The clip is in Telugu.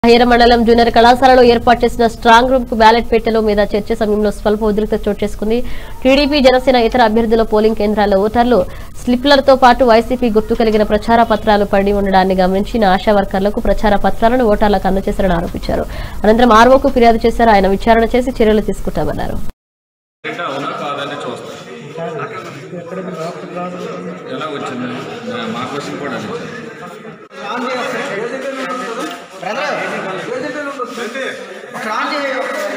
హైర మండలం జూనియర్ కళాశాలలో ఏర్పాటు చేసిన స్ట్రాంగ్ రూమ్ కు బ్యాలెట్ పెట్టెల మీద చర్చ సమయంలో స్వల్ప ఉద్రిక్త చోటు చేసుకుంది టీడీపీ జనసేన ఇతర అభ్యర్థుల పోలింగ్ కేంద్రాల్లో ఓటర్లు స్లిప్లతో పాటు వైసీపీ గుర్తు కలిగిన ప్రచార పత్రాలు పడి ఉండడాన్ని గమనించిన ఆశా వర్కర్లకు ప్రచార పత్రాలను ఓటర్లకు అందజేశారని ఆరోపించారు అనంతరం ఆర్వోకు ఫిర్యాదు చేశారు ఆయన విచారణ చేసి చర్యలు తీసుకుంటామన్నారు డేటా అవునా కాదని చూస్తాం ఎలా వచ్చింది నా- మా క్వశ్చన్ కూడా అదే బ్రదర్ ఒకసారి ఆన్ చేయి